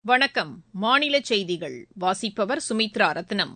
வணக்கம் மாநில செய்திகள் வாசிப்பவர் சுமித்ரா ரத்னம்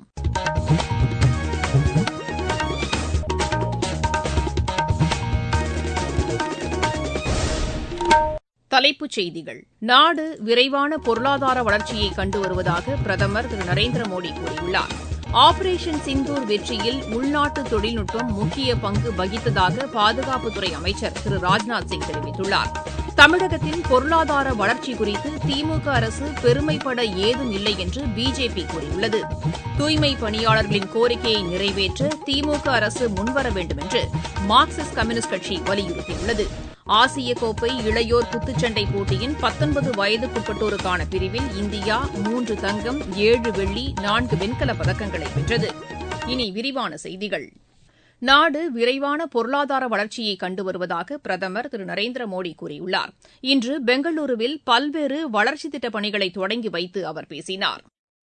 தலைப்புச் செய்திகள் நாடு விரைவான பொருளாதார வளர்ச்சியை கண்டு வருவதாக பிரதமர் திரு நரேந்திர மோடி கூறியுள்ளார் ஆபரேஷன் சிந்தூர் வெற்றியில் உள்நாட்டு தொழில்நுட்பம் முக்கிய பங்கு வகித்ததாக பாதுகாப்புத்துறை அமைச்சர் திரு ராஜ்நாத் சிங் தெரிவித்துள்ளார் தமிழகத்தின் பொருளாதார வளர்ச்சி குறித்து திமுக அரசு பெருமைப்பட ஏதும் இல்லை என்று பிஜேபி கூறியுள்ளது தூய்மை பணியாளர்களின் கோரிக்கையை நிறைவேற்ற திமுக அரசு முன்வர வேண்டும் என்று மார்க்சிஸ்ட் கம்யூனிஸ்ட் கட்சி வலியுறுத்தியுள்ளது ஆசிய கோப்பை இளையோர் குத்துச்சண்டை போட்டியின் பத்தொன்பது வயதுக்குட்பட்டோருக்கான பிரிவில் இந்தியா மூன்று தங்கம் ஏழு வெள்ளி நான்கு வெண்கலப் பதக்கங்களை வென்றது இனி விரிவான செய்திகள் நாடு விரைவான பொருளாதார வளர்ச்சியை கண்டு வருவதாக பிரதமர் திரு நரேந்திர மோடி கூறியுள்ளார் இன்று பெங்களூருவில் பல்வேறு வளர்ச்சித் திட்டப் பணிகளை தொடங்கி வைத்து அவர் பேசினார்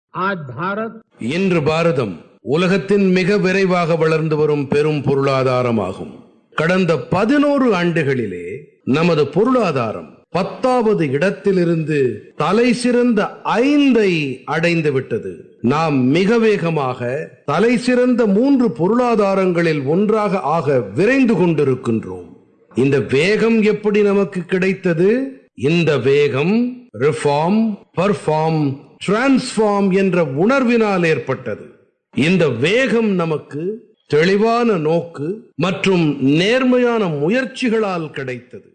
இன்று பாரதம் உலகத்தின் மிக விரைவாக வளர்ந்து வரும் பெரும் பொருளாதாரமாகும் கடந்த பதினோரு ஆண்டுகளிலே நமது பொருளாதாரம் பத்தாவது இடத்திலிருந்து தலை சிறந்த ஐந்தை அடைந்து விட்டது நாம் மிக வேகமாக தலை சிறந்த மூன்று பொருளாதாரங்களில் ஒன்றாக ஆக விரைந்து கொண்டிருக்கின்றோம் இந்த வேகம் எப்படி நமக்கு கிடைத்தது இந்த வேகம் ரிஃபார்ம் பர்ஃபார்ம் டிரான்ஸ்ஃபார்ம் என்ற உணர்வினால் ஏற்பட்டது இந்த வேகம் நமக்கு தெளிவான நோக்கு மற்றும் நேர்மையான முயற்சிகளால் கிடைத்தது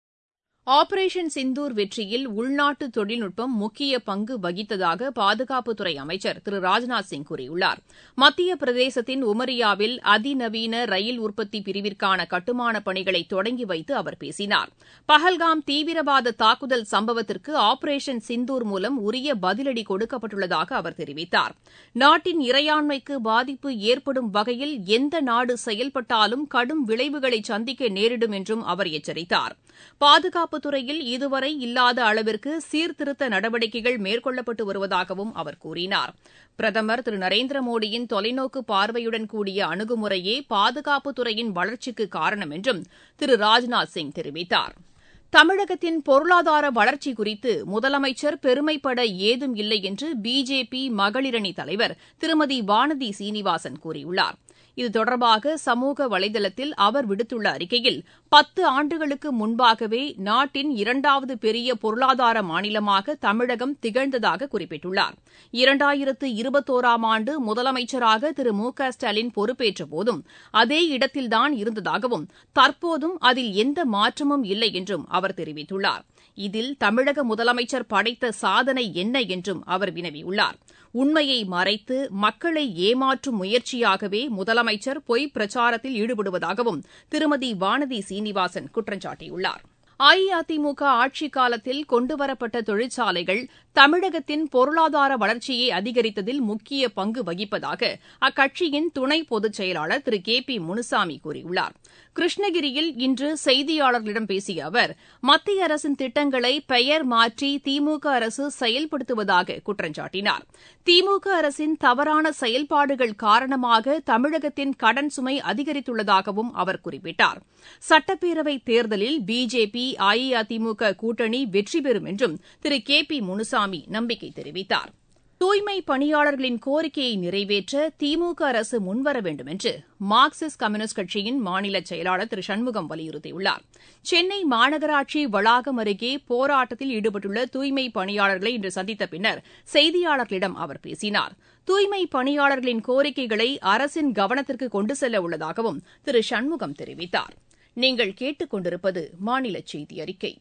ஆபரேஷன் சிந்தூர் வெற்றியில் உள்நாட்டு தொழில்நுட்பம் முக்கிய பங்கு வகித்ததாக பாதுகாப்புத்துறை அமைச்சர் திரு ராஜ்நாத் சிங் கூறியுள்ளார் மத்திய பிரதேசத்தின் உமரியாவில் அதிநவீன ரயில் உற்பத்தி பிரிவிற்கான கட்டுமானப் பணிகளை தொடங்கி வைத்து அவர் பேசினார் பஹல்காம் தீவிரவாத தாக்குதல் சம்பவத்திற்கு ஆபரேஷன் சிந்தூர் மூலம் உரிய பதிலடி கொடுக்கப்பட்டுள்ளதாக அவர் தெரிவித்தார் நாட்டின் இறையாண்மைக்கு பாதிப்பு ஏற்படும் வகையில் எந்த நாடு செயல்பட்டாலும் கடும் விளைவுகளை சந்திக்க நேரிடும் என்றும் அவர் எச்சரித்தார் பாதுகாப்புத் துறையில் இதுவரை இல்லாத அளவிற்கு சீர்திருத்த நடவடிக்கைகள் மேற்கொள்ளப்பட்டு வருவதாகவும் அவர் கூறினார் பிரதமர் திரு நரேந்திர மோடியின் தொலைநோக்கு பார்வையுடன் கூடிய அணுகுமுறையே பாதுகாப்புத் துறையின் வளர்ச்சிக்கு காரணம் என்றும் திரு ராஜ்நாத் சிங் தெரிவித்தார் தமிழகத்தின் பொருளாதார வளர்ச்சி குறித்து முதலமைச்சர் பெருமைப்பட ஏதும் இல்லை என்று பிஜேபி மகளிரணி தலைவர் திருமதி வானதி சீனிவாசன் கூறியுள்ளார் இது தொடர்பாக சமூக வலைதளத்தில் அவர் விடுத்துள்ள அறிக்கையில் பத்து ஆண்டுகளுக்கு முன்பாகவே நாட்டின் இரண்டாவது பெரிய பொருளாதார மாநிலமாக தமிழகம் திகழ்ந்ததாக குறிப்பிட்டுள்ளார் இரண்டாயிரத்து இருபத்தோராம் ஆண்டு முதலமைச்சராக திரு மு க ஸ்டாலின் பொறுப்பேற்ற போதும் அதே இடத்தில்தான் இருந்ததாகவும் தற்போதும் அதில் எந்த மாற்றமும் இல்லை என்றும் அவர் தெரிவித்துள்ளார் இதில் தமிழக முதலமைச்சர் படைத்த சாதனை என்ன என்றும் அவர் வினவியுள்ளார் உண்மையை மறைத்து மக்களை ஏமாற்றும் முயற்சியாகவே முதலமைச்சர் பொய் பிரச்சாரத்தில் ஈடுபடுவதாகவும் திருமதி வானதி சீனிவாசன் குற்றம் சாட்டியுள்ளார் அஇஅதிமுக ஆட்சிக் காலத்தில் கொண்டுவரப்பட்ட தொழிற்சாலைகள் தமிழகத்தின் பொருளாதார வளர்ச்சியை அதிகரித்ததில் முக்கிய பங்கு வகிப்பதாக அக்கட்சியின் துணை பொதுச் செயலாளர் திரு கே பி முனுசாமி கூறியுள்ளார் கிருஷ்ணகிரியில் இன்று செய்தியாளர்களிடம் பேசிய அவர் மத்திய அரசின் திட்டங்களை பெயர் மாற்றி திமுக அரசு செயல்படுத்துவதாக குற்றம் சாட்டினார் திமுக அரசின் தவறான செயல்பாடுகள் காரணமாக தமிழகத்தின் கடன் சுமை அதிகரித்துள்ளதாகவும் அவர் குறிப்பிட்டார் சட்டப்பேரவைத் தேர்தலில் பிஜேபி அஇஅதிமுக கூட்டணி வெற்றி பெறும் என்றும் திரு கே பி முனுசாமி நம்பிக்கை தெரிவித்தார் தூய்மை பணியாளர்களின் கோரிக்கையை நிறைவேற்ற திமுக அரசு முன்வர வேண்டும் என்று மார்க்சிஸ்ட் கம்யூனிஸ்ட் கட்சியின் மாநில செயலாளர் திரு சண்முகம் வலியுறுத்தியுள்ளார் சென்னை மாநகராட்சி வளாகம் அருகே போராட்டத்தில் ஈடுபட்டுள்ள தூய்மை பணியாளர்களை இன்று சந்தித்த பின்னர் செய்தியாளர்களிடம் அவர் பேசினார் தூய்மை பணியாளர்களின் கோரிக்கைகளை அரசின் கவனத்திற்கு கொண்டு செல்ல உள்ளதாகவும் திரு சண்முகம் தெரிவித்தார் நீங்கள் கேட்டுக் கொண்டிருப்பது மாநில செய்தி அறிக்கை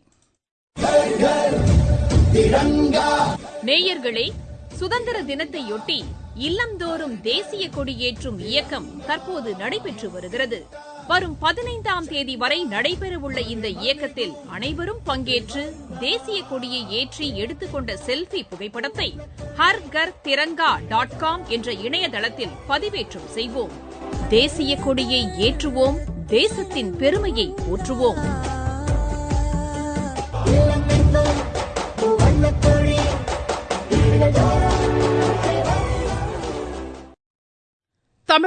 நேயர்களே சுதந்திர தினத்தையொட்டி இல்லந்தோறும் தேசிய கொடியேற்றும் இயக்கம் தற்போது நடைபெற்று வருகிறது வரும் பதினைந்தாம் தேதி வரை நடைபெறவுள்ள இந்த இயக்கத்தில் அனைவரும் பங்கேற்று தேசிய கொடியை ஏற்றி எடுத்துக்கொண்ட செல்ஃபி புகைப்படத்தை ஹர் கர் திரங்கா டாட் காம் என்ற இணையதளத்தில் பதிவேற்றம் செய்வோம் தேசிய கொடியை ஏற்றுவோம் தேசத்தின் பெருமையை போற்றுவோம்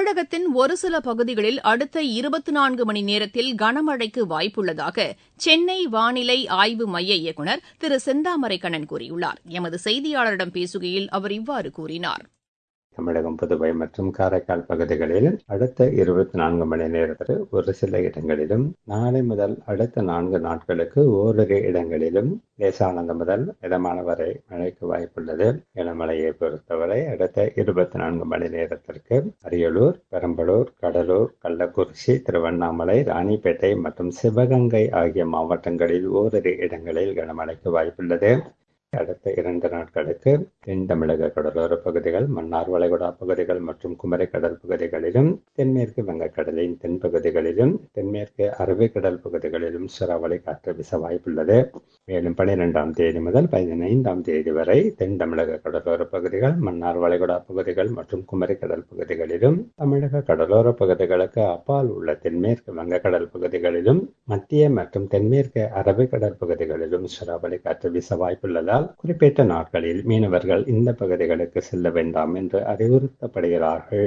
தமிழகத்தின் ஒரு சில பகுதிகளில் அடுத்த இருபத்தி நான்கு மணி நேரத்தில் கனமழைக்கு வாய்ப்புள்ளதாக சென்னை வானிலை ஆய்வு மைய இயக்குநர் திரு செந்தாமரை கண்ணன் கூறியுள்ளார் எமது செய்தியாளரிடம் பேசுகையில் அவர் இவ்வாறு கூறினார் தமிழகம் புதுவை மற்றும் காரைக்கால் பகுதிகளில் அடுத்த இருபத்தி நான்கு மணி நேரத்தில் ஒரு சில இடங்களிலும் நாளை முதல் அடுத்த நான்கு நாட்களுக்கு ஓரிரு இடங்களிலும் லேசானது முதல் மிதமான வரை மழைக்கு வாய்ப்புள்ளது இளமலையை பொறுத்தவரை அடுத்த இருபத்தி நான்கு மணி நேரத்திற்கு அரியலூர் பெரம்பலூர் கடலூர் கள்ளக்குறிச்சி திருவண்ணாமலை ராணிப்பேட்டை மற்றும் சிவகங்கை ஆகிய மாவட்டங்களில் ஓரிரு இடங்களில் கனமழைக்கு வாய்ப்புள்ளது அடுத்த இரண்டு நாட்களுக்கு தென் தமிழக கடலோர பகுதிகள் மன்னார் வளைகுடா பகுதிகள் மற்றும் குமரி கடல் பகுதிகளிலும் தென்மேற்கு வங்கக்கடலின் தென்பகுதிகளிலும் தென்மேற்கு அரபிக்கடல் பகுதிகளிலும் சூறாவளி காற்று வீச வாய்ப்புள்ளது மேலும் பனிரெண்டாம் தேதி முதல் பதினைந்தாம் தேதி வரை தென் தமிழக கடலோர பகுதிகள் மன்னார் வளைகுடா பகுதிகள் மற்றும் குமரி கடல் பகுதிகளிலும் தமிழக கடலோர பகுதிகளுக்கு அப்பால் உள்ள தென்மேற்கு வங்கக்கடல் பகுதிகளிலும் மத்திய மற்றும் தென்மேற்கு அரபிக்கடல் பகுதிகளிலும் சூறாவளி காற்று வீச வாய்ப்புள்ளதால் குறிப்பிட்ட நாட்களில் மீனவர்கள் இந்த பகுதிகளுக்கு செல்ல வேண்டாம் என்று அறிவுறுத்தப்படுகிறார்கள்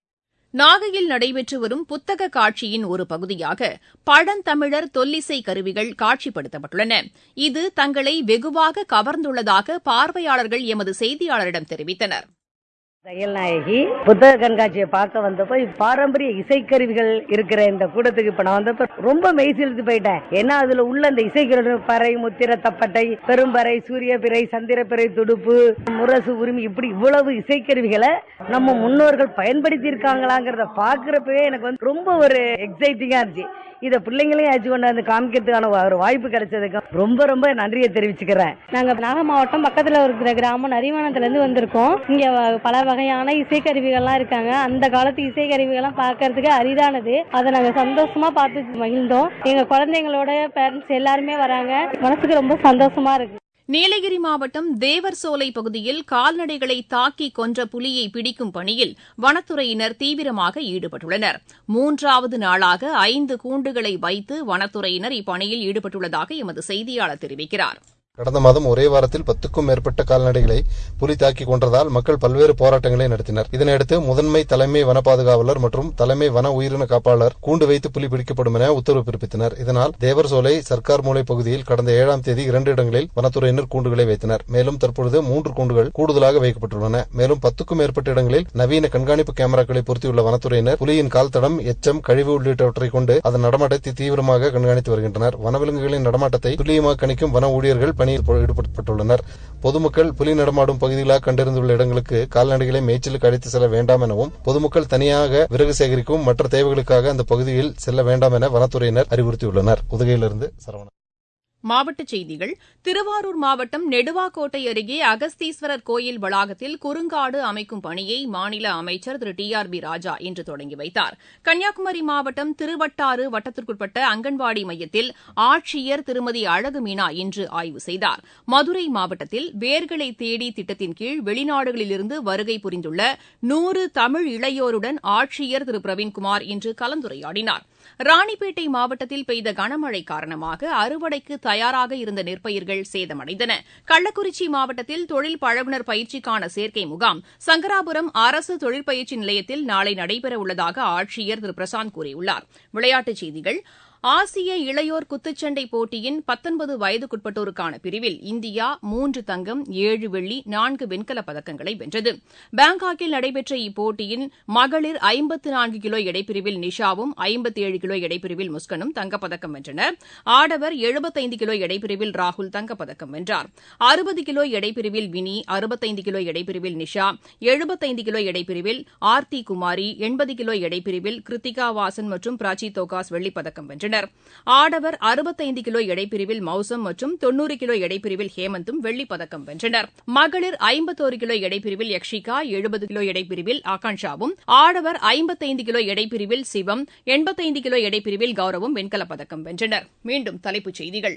நாகையில் நடைபெற்று வரும் புத்தக காட்சியின் ஒரு பகுதியாக பழந்தமிழர் தொல்லிசை கருவிகள் காட்சிப்படுத்தப்பட்டுள்ளன இது தங்களை வெகுவாக கவர்ந்துள்ளதாக பார்வையாளர்கள் எமது செய்தியாளரிடம் தெரிவித்தனர் தையல் நாயகி புத்தக கண்காட்சியை பார்க்க வந்தப்போ பாரம்பரிய இசைக்கருவிகள் இருக்கிற இந்த கூடத்துக்கு இப்ப நான் வந்தப்ப ரொம்ப மெய்சிலித்து போயிட்டேன் ஏன்னா அதுல உள்ள அந்த இசைக்கருவி பறை முத்திர தப்பட்டை பெரும்பறை சூரிய பிறை சந்திரப்பிறை துடுப்பு முரசு உரிமை இப்படி இவ்வளவு இசைக்கருவிகளை நம்ம முன்னோர்கள் பயன்படுத்தி இருக்காங்களாங்கிறத பாக்குறப்பவே எனக்கு வந்து ரொம்ப ஒரு எக்ஸைட்டிங்கா இருந்துச்சு இதை பிள்ளைங்களையும் அச்சு கொண்டாந்து காமிக்கிறதுக்கான ஒரு வாய்ப்பு கிடைச்சதுக்கு ரொம்ப ரொம்ப நன்றியை தெரிவிச்சுக்கிறேன் நாங்க நாகை மாவட்டம் பக்கத்துல இருக்கிற கிராமம் நரிமானத்துல இருந்து வந்திருக்கோம் இங்க வ- பல வகையான இசைக்கருவிகள்லாம் இருக்காங்க அந்த காலத்து இசைக்கருவிகள்லாம் பார்க்கிறதுக்கு அரிதானது அதை நாங்க சந்தோஷமா பார்த்து மகிழ்ந்தோம் எங்க குழந்தைங்களோட பேரண்ட்ஸ் எல்லாருமே வராங்க மனசுக்கு ரொம்ப சந்தோஷமா இருக்கு நீலகிரி மாவட்டம் தேவர்சோலை பகுதியில் கால்நடைகளை தாக்கி கொன்ற புலியை பிடிக்கும் பணியில் வனத்துறையினர் தீவிரமாக ஈடுபட்டுள்ளனர் மூன்றாவது நாளாக ஐந்து கூண்டுகளை வைத்து வனத்துறையினர் இப்பணியில் ஈடுபட்டுள்ளதாக எமது செய்தியாளர் தெரிவிக்கிறார் கடந்த மாதம் ஒரே வாரத்தில் பத்துக்கும் மேற்பட்ட கால்நடைகளை புலி தாக்கி கொன்றதால் மக்கள் பல்வேறு போராட்டங்களை நடத்தினர் இதனையடுத்து முதன்மை தலைமை வன பாதுகாவலர் மற்றும் தலைமை வன உயிரின காப்பாளர் கூண்டு வைத்து புலி பிடிக்கப்படும் என உத்தரவு பிறப்பித்தனர் இதனால் தேவர்சோலை சர்க்கார் மூலை பகுதியில் கடந்த ஏழாம் தேதி இரண்டு இடங்களில் வனத்துறையினர் கூண்டுகளை வைத்தனர் மேலும் தற்பொழுது மூன்று கூண்டுகள் கூடுதலாக வைக்கப்பட்டுள்ளன மேலும் பத்துக்கும் மேற்பட்ட இடங்களில் நவீன கண்காணிப்பு கேமராக்களை பொருத்தியுள்ள வனத்துறையினர் புலியின் கால் தடம் எச்சம் கழிவு உள்ளிட்டவற்றை கொண்டு அதன் நடமாட்டத்தை தீவிரமாக கண்காணித்து வருகின்றனர் வனவிலங்குகளின் நடமாட்டத்தை துல்லியமாக கணிக்கும் வன ஊழியர்கள் பணியில் ஈடுபட்டுள்ளனர் பொதுமக்கள் புலி நடமாடும் பகுதிகளாக கண்டறிந்துள்ள இடங்களுக்கு கால்நடைகளை மேய்ச்சலுக்கு அழைத்து செல்ல வேண்டாம் எனவும் பொதுமக்கள் தனியாக விறகு சேகரிக்கும் மற்ற தேவைகளுக்காக அந்த பகுதியில் செல்ல வேண்டாம் என வனத்துறையினர் அறிவுறுத்தியுள்ளனர் உதகையிலிருந்து சரவணன் மாவட்டச் செய்திகள் திருவாரூர் மாவட்டம் நெடுவாக்கோட்டை அருகே அகஸ்தீஸ்வரர் கோயில் வளாகத்தில் குறுங்காடு அமைக்கும் பணியை மாநில அமைச்சர் Thiru T R B Raja இன்று தொடங்கி வைத்தார் கன்னியாகுமரி மாவட்டம் திருவட்டாறு வட்டத்திற்குட்பட்ட அங்கன்வாடி மையத்தில் ஆட்சியர் திருமதி அழகு மீனா இன்று ஆய்வு செய்தார் மதுரை மாவட்டத்தில் வேர்களை தேடி திட்டத்தின் கீழ் வெளிநாடுகளிலிருந்து வருகை புரிந்துள்ள நூறு தமிழ் இளையோருடன் ஆட்சியர் திரு பிரவீன்குமார் இன்று கலந்துரையாடினார் ராணிப்பேட்டை மாவட்டத்தில் பெய்த கனமழை காரணமாக அறுவடைக்கு தயாராக இருந்த நெற்பயிர்கள் சேதமடைந்தன கள்ளக்குறிச்சி மாவட்டத்தில் தொழில் பழகுனர் பயிற்சிக்கான சேர்க்கை முகாம் சங்கராபுரம் அரசு தொழிற்பயிற்சி நிலையத்தில் நாளை நடைபெறவுள்ளதாக ஆட்சியர் திரு பிரசாந்த் கூறியுள்ளார் விளையாட்டுச் செய்திகள் ஆசிய இளையோர் குத்துச்சண்டை போட்டியின் பத்தொன்பது வயதுக்குட்பட்டோருக்கான பிரிவில் இந்தியா மூன்று தங்கம் ஏழு வெள்ளி நான்கு வெண்கலப் பதக்கங்களை வென்றது பாங்காக்கில் நடைபெற்ற இப்போட்டியின் மகளிர் ஐம்பத்து நான்கு கிலோ எடைப்பிரிவில் நிஷாவும் ஐம்பத்தி ஏழு கிலோ எடைப்பிரிவில் முஸ்கனும் தங்கப்பதக்கம் வென்றனர் ஆடவர் எழுபத்தைந்து கிலோ எடைப்பிரிவில் ராகுல் தங்கப்பதக்கம் வென்றார் அறுபது கிலோ எடைப்பிரிவில் வினி அறுபத்தைந்து கிலோ எடைப்பிரிவில் நிஷா எழுபத்தைந்து கிலோ எடைப்பிரிவில் ஆர்த்தி குமாரி எண்பது கிலோ எடைப்பிரிவில் கிருத்திகா வாசன் மற்றும் பிராச்சி தோகாஸ் வெள்ளிப்பதக்கம் வென்றனர் ஆடவர் அறுபத்தைந்து கிலோ எடைப்பிரிவில் மௌசம் மற்றும் தொன்னூறு கிலோ எடைப்பிரிவில் ஹேமந்தும் வெள்ளிப்பதக்கம் வென்றனர் மகளிர் ஐம்பத்தோரு கிலோ எடைப்பிரிவில் யக்ஷிகா எழுபது கிலோ எடைப்பிரிவில் ஆகாங்ஷாவும் ஆடவர் ஐம்பத்தைந்து கிலோ எடைப்பிரிவில் சிவம் எண்பத்தைந்து கிலோ எடைப்பிரிவில் கௌரவும் வெண்கலப் பதக்கம் வென்றனர் மீண்டும் தலைப்புச் செய்திகள்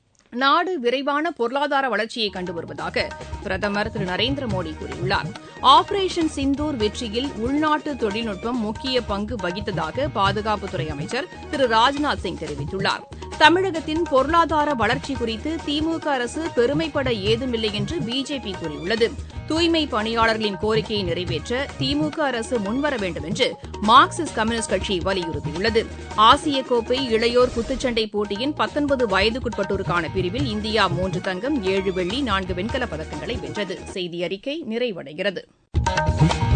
நாடு விரைவான பொருளாதார வளர்ச்சியை கண்டு வருவதாக பிரதமர் திரு நரேந்திர மோடி கூறியுள்ளார் ஆபரேஷன் சிந்தூர் வெற்றியில் உள்நாட்டு தொழில்நுட்பம் முக்கிய பங்கு வகித்ததாக பாதுகாப்புத்துறை அமைச்சர் திரு ராஜ்நாத் சிங் தெரிவித்துள்ளார் தமிழகத்தின் பொருளாதார வளர்ச்சி குறித்து திமுக அரசு பெருமைப்பட ஏதுமில்லை என்று பிஜேபி கூறியுள்ளது தூய்மை பணியாளர்களின் கோரிக்கையை நிறைவேற்ற திமுக அரசு முன்வர வேண்டும் என்று மார்க்சிஸ்ட் கம்யூனிஸ்ட் கட்சி வலியுறுத்தியுள்ளது ஆசிய கோப்பை இளையோர் குத்துச்சண்டை போட்டியின் பத்தொன்பது வயதுக்குட்பட்டோருக்கான பிரிவில் இந்தியா மூன்று தங்கம் ஏழு வெள்ளி நான்கு வெண்கலப் பதக்கங்களை வென்றது செய்தி அறிக்கை நிறைவடைகிறது